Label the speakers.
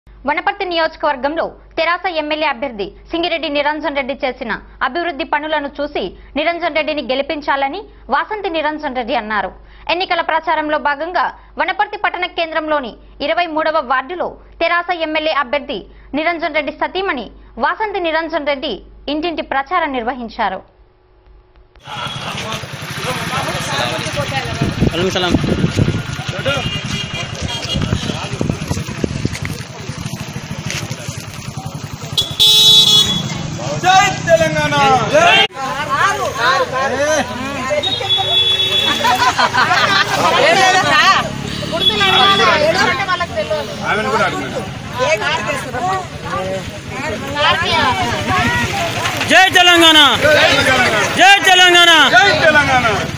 Speaker 1: వనపర్తి నియోజకవర్గంలో తెరాస ఎమ్మెల్యే అభ్యర్థి సింగిరెడ్డి నిరంజన్ రెడ్డి చేసిన అభివృద్ధి పనులను చూసి నిరంజన్ రెడ్డిని గెలిపించాలని వాసంతి నిరంజన్ రెడ్డి అన్నారు ఎన్నికల ప్రచారంలో భాగంగా వనపర్తి పట్టణ కేంద్రంలోని ఇరవై మూడవ వార్డులో తెరాస ఎమ్మెల్యే అభ్యర్థి నిరంజన్ రెడ్డి సతీమణి వాసంతి నిరంజన్ రెడ్డి ఇంటింటి ప్రచారం నిర్వహించారు
Speaker 2: वालेकुम सलाम
Speaker 3: జై తెలంగాణ ఆమెను కూడా అడుగుతున్నాను
Speaker 2: जय तेलंगाना
Speaker 3: జై తెలంగాణ
Speaker 2: जय तेलंगाना
Speaker 3: జై తెలంగాణ